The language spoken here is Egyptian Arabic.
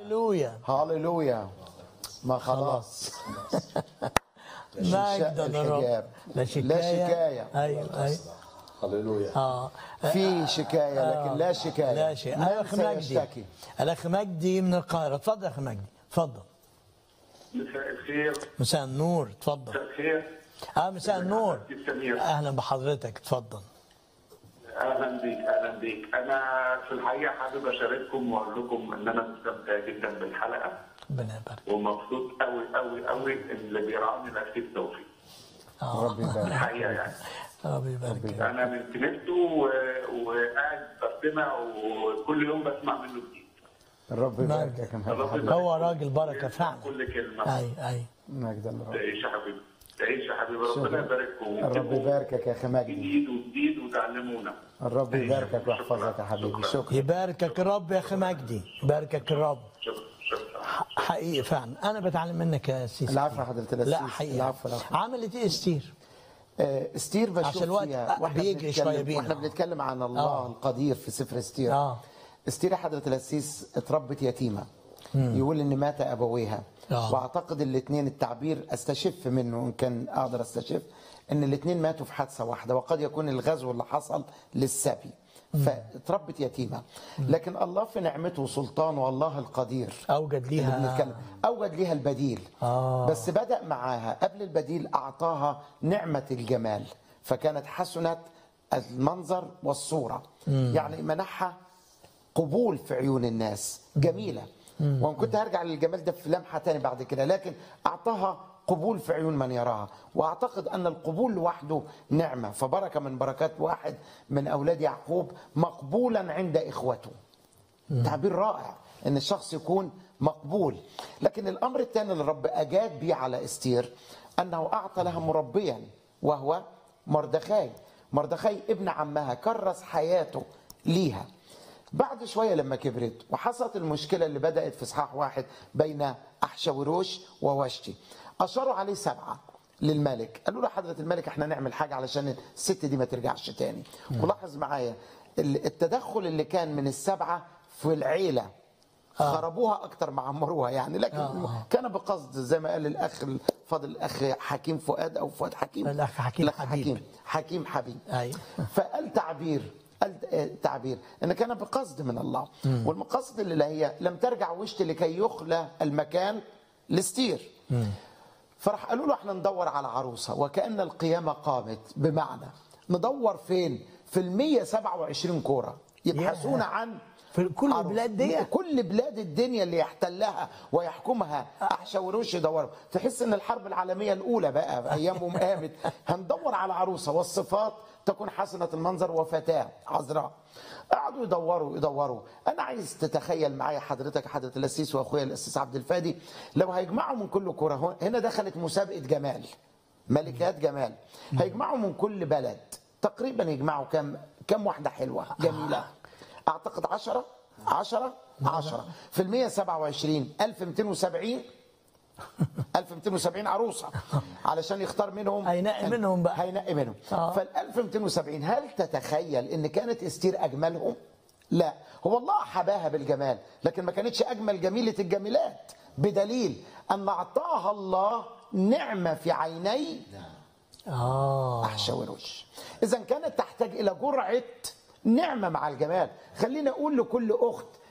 هللويا هاليلويا ما خلاص مجدا للرب الحجاب. لا شكايه لا شكاية. ايوه ايوه هللويا اه في شكايه لكن لا شكايه لا شيء من الاخ مجدي سيشتكي الاخ مجدي من القاهره اتفضل يا اخ مجدي اتفضل مساء الخير مساء النور اتفضل مساء الخير اه مساء النور مساء سمير اهلا بحضرتك اتفضل اهلا بيك اهلا بيك انا في الحقيقه حابب اشارككم واقول لكم ان انا مستمتع جدا بالحلقه ربنا يبارك ومبسوط قوي قوي قوي ان اللي بيرعاني الاخير توفيق ربي يبارك الحقيقه يعني ربي يبارك ربي انا من كنيسته و- وقاعد بستمع وكل يوم بسمع منه جديد ربي يبارك يا حبيبي هو راجل بركه فعلا كل كلمه اي اي مجد للرب تعيش يا حبيبي تعيش يا حبيبي ربنا يبارككم الرب يباركك يا اخي مجدي جديد وجديد وتعلمونا الرب يباركك ويحفظك يا حبيبي شكرا يباركك الرب يا اخي مجدي يباركك الرب شكرا شكرا حقيقي فعلا انا بتعلم منك يا سيدي العفو يا حضرة الأسيس لا حقيقي العفو العفو عملت ايه استير آه، استير بشوف عشان الوقت فيها واحنا بيجري بنتكلم- شوية بينا. واحنا بنتكلم عن الله آه. القدير في سفر استير اه استير يا حضرة الأسيس اتربت يتيمة يقول ان مات ابويها آه. واعتقد الاثنين التعبير استشف منه ان كان اقدر استشف ان الاثنين ماتوا في حادثه واحده وقد يكون الغزو اللي حصل للسبي فاتربت يتيمه لكن الله في نعمته وسلطانه الله القدير اوجد اللي ليها بنتكلم اوجد ليها البديل آه. بس بدا معاها قبل البديل اعطاها نعمه الجمال فكانت حسنت المنظر والصوره يعني منحها قبول في عيون الناس جميله وان كنت هرجع للجمال ده في لمحه تاني بعد كده لكن اعطاها قبول في عيون من يراها واعتقد ان القبول لوحده نعمه فبركه من بركات واحد من اولاد يعقوب مقبولا عند اخوته تعبير رائع ان الشخص يكون مقبول لكن الامر الثاني اللي الرب اجاد به على استير انه اعطى لها مربيا وهو مردخاي مردخاي ابن عمها كرس حياته ليها بعد شويه لما كبرت وحصلت المشكله اللي بدات في اصحاح واحد بين احشوروش ووشتي اشاروا عليه سبعه للملك قالوا له حضره الملك احنا نعمل حاجه علشان الست دي ما ترجعش تاني ولاحظ معايا ال- التدخل اللي كان من السبعه في العيله خربوها اكتر ما عمروها يعني لكن آه. كان بقصد زي ما قال الاخ الفاضل الاخ حكيم فؤاد او فؤاد حكيم الأخ حكيم الأخ حبيب. حكيم حكيم حبيب أيوة. فقال تعبير قال آه، تعبير ان كان بقصد من الله والمقاصد اللي هي لم ترجع وشت لكي يخلى المكان لاستير فراح قالوا له احنا ندور على عروسه وكان القيامه قامت بمعنى ندور فين في ال 127 كوره يبحثون ياه. عن في كل عروس. البلاد دي؟ كل بلاد الدنيا اللي يحتلها ويحكمها احشوروش يدوروا تحس ان الحرب العالميه الاولى بقى ايامهم قامت هندور على عروسه والصفات تكون حسنه المنظر وفتاه عذراء قعدوا يدوروا يدوروا انا عايز تتخيل معايا حضرتك حضره الاسيس واخويا الاسيس عبد الفادي لو هيجمعوا من كل كره هو- هنا دخلت مسابقه جمال ملكات جمال هيجمعوا من كل بلد تقريبا يجمعوا كم كم واحده حلوه جميله اعتقد 10 10 10 في ال 127 1270 1270 عروسه علشان يختار منهم هينقي منهم بقى. هينقي منهم آه. فال 1270 هل تتخيل ان كانت استير اجملهم؟ لا هو الله حباها بالجمال لكن ما كانتش اجمل جميله الجميلات بدليل ان اعطاها الله نعمه في عيني اه احشوروش اذا كانت تحتاج الى جرعه نعمه مع الجمال خليني اقول لكل اخت